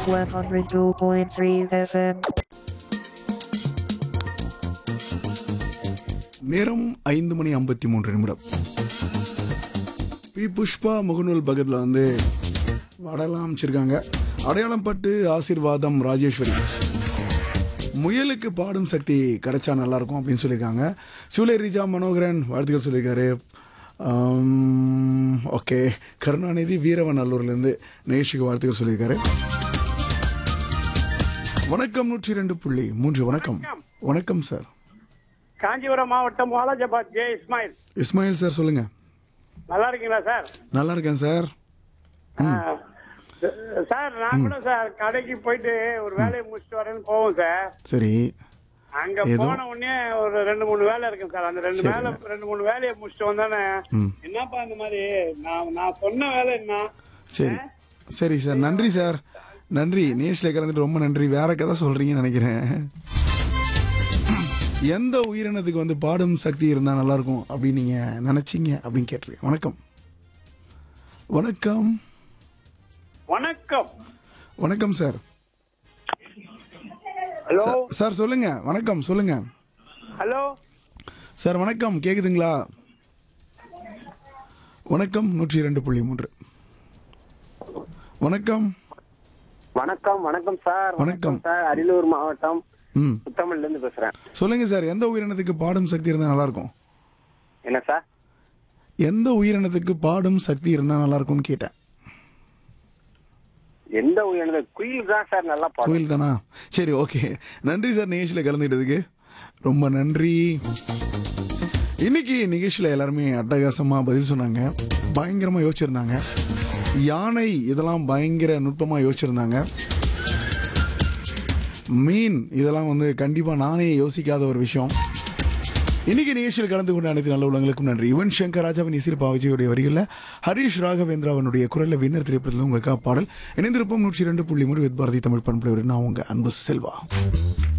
102.3 FM. நேரம் ஐந்து மணி ஐம்பத்தி மூன்று நிமிடம் பி புஷ்பா முகநூல் பக்கத்தில் வந்து வடலாம் அமைச்சிருக்காங்க அடையாளம் பட்டு ஆசீர்வாதம் ராஜேஸ்வரி முயலுக்கு பாடும் சக்தி கிடைச்சா நல்லா இருக்கும் அப்படின்னு சொல்லியிருக்காங்க சூலை ரிஜா மனோகரன் வாழ்த்துக்கள் சொல்லியிருக்காரு ஓகே கருணாநிதி வீரவன் நல்லூர்லேருந்து நிகழ்ச்சிக்கு வாழ்த்துக்கள் சொல்லியிருக்காரு வணக்கம் நூற்றி ரெண்டு புள்ளி மூன்று வணக்கம் வணக்கம் சார் காஞ்சிபுரம் மாவட்டம் வாலாஜாபாத் ஜே இஸ்மாயில் இஸ்மாயில் சார் சொல்லுங்க நல்லா இருக்கீங்களா சார் நல்லா இருக்கேன் சார் ஆ, சார் நான் கூட சார் கடைக்கு போயிட்டு ஒரு வேலையை முடிச்சுட்டு வரேன்னு போவோம் சார் சரி அங்க ஏதோ- போன உடனே ஒரு ரெண்டு மூணு வேலை இருக்கு சார் அந்த ரெண்டு சரி. வேலை ரெண்டு மூணு வேலையை முடிச்சுட்டு வந்தானே ம். என்னப்பா இந்த மாதிரி நான் நான் சொன்ன வேலை என்ன சரி சரி சார் நன்றி சார் நன்றி நேஷில் கலந்துட்டு ரொம்ப நன்றி வேற கதை சொல்றீங்கன்னு நினைக்கிறேன் எந்த உயிரினத்துக்கு வந்து பாடும் சக்தி இருந்தால் நல்லா இருக்கும் அப்படின்னு நீங்க நினைச்சீங்க அப்படின்னு கேட்டிருக்கேன் வணக்கம் வணக்கம் வணக்கம் வணக்கம் சார் ஹலோ சார், சார் சொல்லுங்க வணக்கம் சொல்லுங்க ஹலோ சார் வணக்கம் கேக்குதுங்களா வணக்கம் நூற்றி இரண்டு புள்ளி மூன்று வணக்கம் வணக்கம் வணக்கம் சார் வணக்கம். சார் அரியலூர் மாவட்டம் ம் புத்தமிழ்ல இருந்து பேசுறேன் சொல்லுங்க சார் எந்த உயிரினத்துக்கு பாடும் சக்தி இருந்தால் நல்லா இருக்கும் என்ன சார் எந்த உயிரினத்துக்கு பாடும் சக்தி இருந்தால் நல்லா இருக்கும்னு கேட்டேன் எந்த உயிரினது குயில் தான் சார் நல்லா பாடும் கோயில் தானா சரி ஓகே நன்றி சார் நிகழ்ச்சியில் கலந்துக்கிட்டதுக்கு ரொம்ப நன்றி இன்னைக்கு நிகழ்ச்சியில் எல்லாருமே அட்டகாசமாக பதில் சொன்னாங்க பயங்கரமாக யோசிச்சிருந்தாங்க யானை இதெல்லாம் பயங்கர நுட்பமாக யோசிச்சிருந்தாங்க மீன் இதெல்லாம் வந்து கண்டிப்பாக நானே யோசிக்காத ஒரு விஷயம் இன்னைக்கு நிகழ்ச்சியில் கலந்து கொண்ட அனைத்து நல்ல உள்ளங்களுக்கும் நன்றி யுவன் சங்கர் ராஜாவின் இசிறு பாவஜியுடைய வரிகளில் ஹரிஷ் ராகவேந்திராவனுடைய குரலில் வின்னர் திரைப்படத்தில் உங்களுக்காக பாடல் இணைந்திருப்போம் நூற்றி இரண்டு புள்ளி மூணு வித் பாரதி தமிழ் பண்புடைய நான் உங்க அன்பு செல்வா